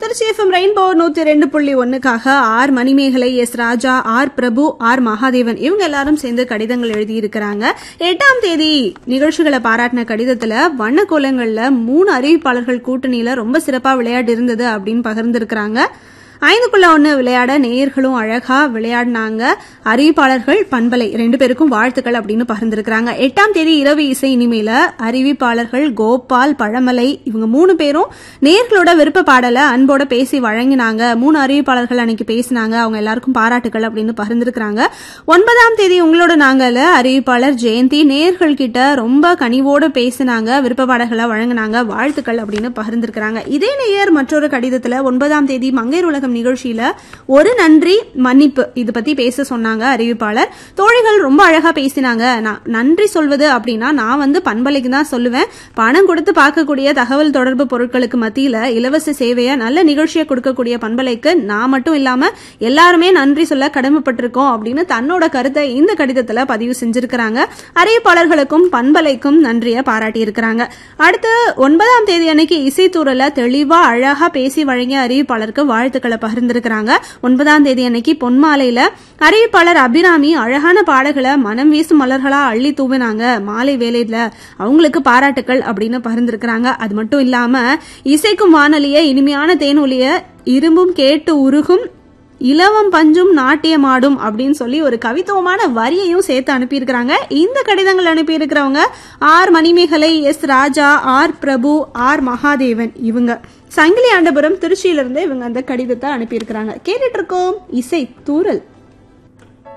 Trichy FM rainbow நூத்தி ரெண்டு புள்ளி ஒண்ணுக்காக R Manimegalai S Raja R Prabhu R Mahadevan இவங்க எல்லாரும் சேர்ந்து கடிதங்கள் எழுதியிருக்கிறாங்க எட்டாம் தேதி நிகழ்ச்சிகளை பாராட்டின கடிதத்துல வண்ண கோலங்கள்ல மூணு அறிவிப்பாளர்கள் கூட்டணியில ரொம்ப சிறப்பா விளையாட்டு இருந்தது அப்படின்னு பகிர்ந்திருக்கிறாங்க ஐந்துக்குள்ள ஒன்று விளையாட நேயர்களும் அழகா விளையாடினாங்க அறிவிப்பாளர்கள் பண்பலை ரெண்டு பேருக்கும் வாழ்த்துக்கள் அப்படின்னு பகிர்ந்திருக்கிறாங்க எட்டாம் தேதி இரவு இசை இனிமையில அறிவிப்பாளர்கள் கோபால் பழமலை இவங்க மூணு பேரும் நேர்களோட விருப்ப பாடலை அன்போட பேசி வழங்கினாங்க மூணு அறிவிப்பாளர்கள் அன்னைக்கு பேசினாங்க அவங்க எல்லாருக்கும் பாராட்டுகள் அப்படின்னு பகிர்ந்திருக்கிறாங்க ஒன்பதாம் தேதி உங்களோட நாங்கள அறிவிப்பாளர் ஜெயந்தி நேர்கள் கிட்ட ரொம்ப கனிவோடு பேசினாங்க விருப்ப பாடல்களை வழங்கினாங்க வாழ்த்துக்கள் அப்படின்னு பகிர்ந்திருக்கிறாங்க இதே நேயர் மற்றொரு கடிதத்துல ஒன்பதாம் தேதி மங்கையர் உலகம் நிகழ்ச்சியில ஒரு நன்றி மன்னிப்பு இது பத்தி பேச சொன்னாங்க அறிவிப்பாளர் தோழிகள் ரொம்ப அழகா பேசினாங்க நான் நன்றி சொல்வது அப்படின்னா நான் வந்து பண்பலைக்கு தான் சொல்லுவேன் பணம் கொடுத்து பார்க்கக்கூடிய தகவல் தொடர்பு பொருட்களுக்கு மத்தியில இலவச சேவையை நல்ல நிகழ்ச்சியை கொடுக்கக்கூடிய பண்பலைக்கு நான் மட்டும் இல்லாம எல்லாருமே நன்றி சொல்ல கடமைப்பட்டிருக்கோம் அப்படின்னு தன்னோட கருத்தை இந்த கடிதத்துல பதிவு செஞ்சிருக்கிறாங்க அறிவிப்பாளர்களுக்கும் பண்பலைக்கும் நன்றியை பாராட்டி இருக்கிறாங்க அடுத்து ஒன்பதாம் தேதி அன்னைக்கு இசைத்தூரல தெளிவா அழகா பேசி வழங்கிய அறிவிப்பாளருக்கு வாழ்த்துக்களை பகிர்ந்திருக்கிறாங்க ஒன்பதாம் தேதி அன்னைக்கு பொன்மாலையில அறிவிப்பாளர் அபிராமி அழகான பாடல்களை மனம் வீசும் மலர்களா அள்ளி தூவினாங்க மாலை வேலையில அவங்களுக்கு பாராட்டுக்கள் அப்படின்னு பகிர்ந்திருக்கிறாங்க அது மட்டும் இல்லாம இசைக்கும் வானொலிய இனிமையான தேனொலிய இரும்பும் கேட்டு உருகும் இலவம் பஞ்சும் நாட்டியமாடும் அப்படின்னு சொல்லி ஒரு கவித்துவமான வரியையும் சேர்த்து அனுப்பியிருக்கிறாங்க இந்த கடிதங்கள் அனுப்பியிருக்கிறவங்க R Manimegalai S Raja R Prabhu R Mahadevan இவங்க சங்கிலி ஆண்டபுரம் திருச்சியிலிருந்து இவங்க அந்த கடிதத்தை அனுப்பியிருக்கிறாங்க கேட்டுட்டு இருக்கோம் இசை தூரல்